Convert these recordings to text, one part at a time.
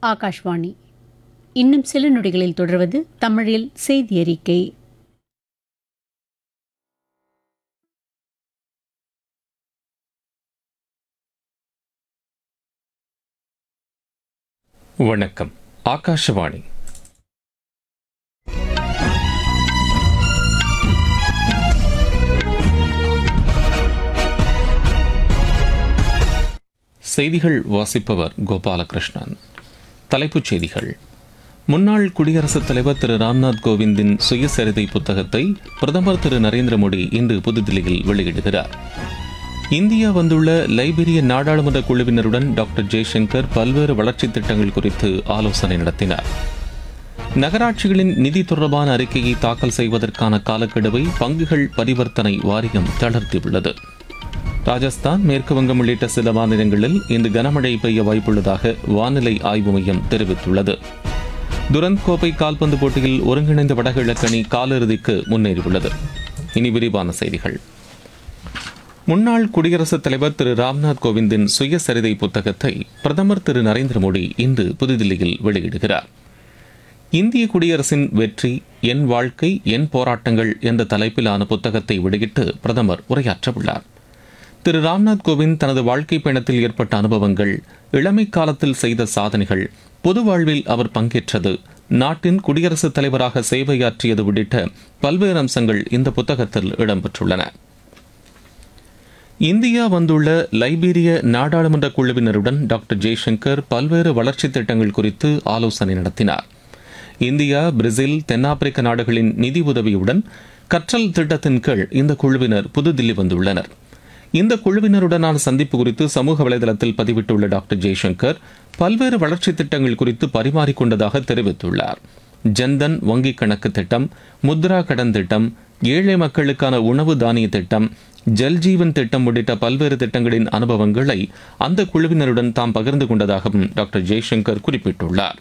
ஆகாஷ்வாணி இன்னும் சில நொடிகளில் தொடர்வது தமிழில் செய்தி அறிக்கை வணக்கம் ஆகாஷவாணி செய்திகள் வாசிப்பவர் கோபாலகிருஷ்ணன் தலைப்புச் செய்திகள் முன்னாள் குடியரசுத் தலைவர் திரு ராம்நாத் கோவிந்தின் சுயசரிதை புத்தகத்தை பிரதமர் திரு நரேந்திர மோடி இன்று புதுதில்லியில் வெளியிடுகிறார் இந்தியா வந்துள்ள லைபீரிய நாடாளுமன்ற குழுவினருடன் டாக்டர் ஜெய்சங்கர் பல்வேறு வளர்ச்சித் திட்டங்கள் குறித்து ஆலோசனை நடத்தினார் நகராட்சிகளின் நிதி தொடர்பான அறிக்கையை தாக்கல் செய்வதற்கான காலக்கெடுவை பங்குகள் பரிவர்த்தனை வாரியம் தளர்த்தியுள்ளது ராஜஸ்தான் மேற்கு வங்கம் உள்ளிட்ட சில மாநிலங்களில் இன்று கனமழை பெய்ய வாய்ப்புள்ளதாக வானிலை ஆய்வு மையம் தெரிவித்துள்ளது துரந்த் கோப்பை கால்பந்து போட்டியில் ஒருங்கிணைந்த வடகிழக்கு அணி காலிறுதிக்கு முன்னேறியுள்ளது இனி விரிவான செய்திகள் முன்னாள் குடியரசுத் தலைவர் திரு ராம்நாத் கோவிந்தின் சுயசரிதை புத்தகத்தை பிரதமர் திரு நரேந்திர மோடி இன்று புதுதில்லியில் வெளியிடுகிறார் இந்திய குடியரசின் வெற்றி என் வாழ்க்கை என் போராட்டங்கள் என்ற தலைப்பிலான புத்தகத்தை வெளியிட்டு பிரதமர் உரையாற்றவுள்ளார் திரு ராம்நாத் கோவிந்த் தனது வாழ்க்கை பயணத்தில் ஏற்பட்ட அனுபவங்கள் இளமை காலத்தில் செய்த சாதனைகள் பொது வாழ்வில் அவர் பங்கேற்றது நாட்டின் குடியரசுத் தலைவராக சேவையாற்றியது உள்ளிட்ட பல்வேறு அம்சங்கள் இந்த புத்தகத்தில் இடம்பெற்றுள்ளன இந்தியா வந்துள்ள லைபீரிய நாடாளுமன்ற குழுவினருடன் டாக்டர் ஜெய்சங்கர் பல்வேறு வளர்ச்சித் திட்டங்கள் குறித்து ஆலோசனை நடத்தினார் இந்தியா பிரேசில் தென்னாப்பிரிக்க நாடுகளின் நிதி உதவியுடன் கற்றல் திட்டத்தின் கீழ் இந்த குழுவினர் புதுதில்லி வந்துள்ளனர் இந்த குழுவினருடனான சந்திப்பு குறித்து சமூக வலைதளத்தில் பதிவிட்டுள்ள டாக்டர் ஜெய்சங்கர் பல்வேறு வளர்ச்சித் திட்டங்கள் குறித்து பரிமாறிக்கொண்டதாக தெரிவித்துள்ளார் ஜன்தன் வங்கிக் கணக்கு திட்டம் முத்ரா கடன் திட்டம் ஏழை மக்களுக்கான உணவு தானிய திட்டம் ஜல்ஜீவன் திட்டம் உள்ளிட்ட பல்வேறு திட்டங்களின் அனுபவங்களை அந்த குழுவினருடன் தாம் பகிர்ந்து கொண்டதாகவும் டாக்டர் ஜெய்சங்கர் குறிப்பிட்டுள்ளார்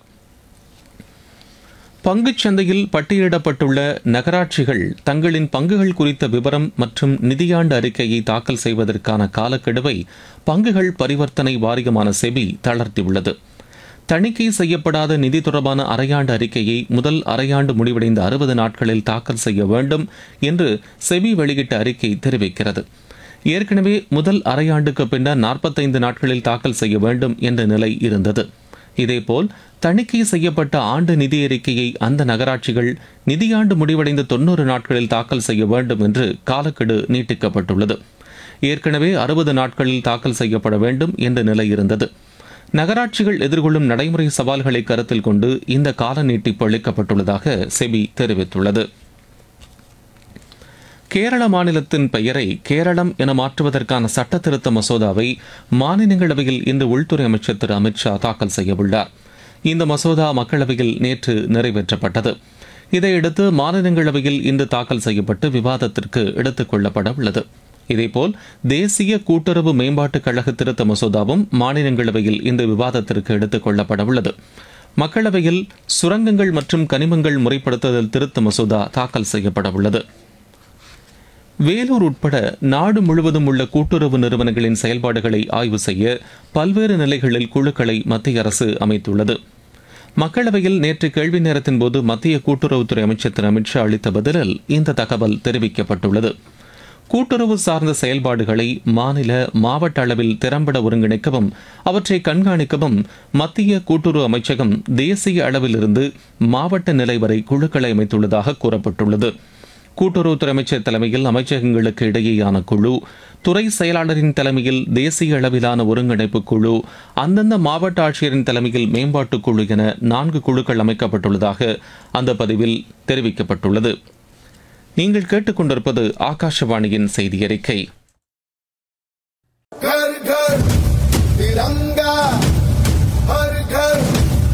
பங்குச் சந்தையில் பட்டியலிடப்பட்டுள்ள நகராட்சிகள் தங்களின் பங்குகள் குறித்த விவரம் மற்றும் நிதியாண்டு அறிக்கையை தாக்கல் செய்வதற்கான காலக்கெடுவை பங்குகள் பரிவர்த்தனை வாரியமான செபி தளர்த்தியுள்ளது தணிக்கை செய்யப்படாத நிதி தொடர்பான அரையாண்டு அறிக்கையை முதல் அரையாண்டு முடிவடைந்த அறுபது நாட்களில் தாக்கல் செய்ய வேண்டும் என்று செபி வெளியிட்ட அறிக்கை தெரிவிக்கிறது ஏற்கனவே முதல் அரையாண்டுக்கு பின்னர் நாற்பத்தைந்து நாட்களில் தாக்கல் செய்ய வேண்டும் என்ற நிலை இருந்தது இதேபோல் தணிக்கை செய்யப்பட்ட ஆண்டு நிதி அறிக்கையை அந்த நகராட்சிகள் நிதியாண்டு முடிவடைந்த தொன்னூறு நாட்களில் தாக்கல் செய்ய வேண்டும் என்று காலக்கெடு நீட்டிக்கப்பட்டுள்ளது ஏற்கனவே அறுபது நாட்களில் தாக்கல் செய்யப்பட வேண்டும் என்ற நிலை இருந்தது நகராட்சிகள் எதிர்கொள்ளும் நடைமுறை சவால்களை கருத்தில் கொண்டு இந்த கால நீட்டிப்பு அளிக்கப்பட்டுள்ளதாக செபி தெரிவித்துள்ளது கேரள மாநிலத்தின் பெயரை கேரளம் என மாற்றுவதற்கான சட்ட திருத்த மசோதாவை மாநிலங்களவையில் இன்று உள்துறை அமைச்சர் திரு அமித்ஷா தாக்கல் செய்யவுள்ளார் இந்த மசோதா மக்களவையில் நேற்று நிறைவேற்றப்பட்டது இதையடுத்து மாநிலங்களவையில் இன்று தாக்கல் செய்யப்பட்டு விவாதத்திற்கு எடுத்துக் கொள்ளப்பட உள்ளது இதேபோல் தேசிய கூட்டுறவு மேம்பாட்டுக் கழக திருத்த மசோதாவும் மாநிலங்களவையில் இந்த விவாதத்திற்கு எடுத்துக் கொள்ளப்பட உள்ளது மக்களவையில் சுரங்கங்கள் மற்றும் கனிமங்கள் முறைப்படுத்துதல் திருத்த மசோதா தாக்கல் செய்யப்பட உள்ளது வேலூர் உட்பட நாடு முழுவதும் உள்ள கூட்டுறவு நிறுவனங்களின் செயல்பாடுகளை ஆய்வு செய்ய பல்வேறு நிலைகளில் குழுக்களை மத்திய அரசு அமைத்துள்ளது மக்களவையில் நேற்று கேள்வி நேரத்தின் போது மத்திய கூட்டுறவுத்துறை அமைச்சர் திரு அமித்ஷா அளித்த பதிலில் இந்த தகவல் தெரிவிக்கப்பட்டுள்ளது கூட்டுறவு சார்ந்த செயல்பாடுகளை மாநில மாவட்ட அளவில் திறம்பட ஒருங்கிணைக்கவும் அவற்றை கண்காணிக்கவும் மத்திய கூட்டுறவு அமைச்சகம் தேசிய அளவிலிருந்து மாவட்ட நிலை வரை குழுக்களை அமைத்துள்ளதாக கூறப்பட்டுள்ளது கூட்டுறவுத்துறை அமைச்சர் தலைமையில் அமைச்சகங்களுக்கு இடையேயான குழு துறை செயலாளரின் தலைமையில் தேசிய அளவிலான ஒருங்கிணைப்பு குழு அந்தந்த மாவட்ட ஆட்சியரின் தலைமையில் மேம்பாட்டு குழு என நான்கு குழுக்கள் அமைக்கப்பட்டுள்ளதாக அந்த பதிவில் தெரிவிக்கப்பட்டுள்ளது நீங்கள் கேட்டுக்கொண்டிருப்பது ஆகாஷவாணியின் செய்தி அறிக்கை घर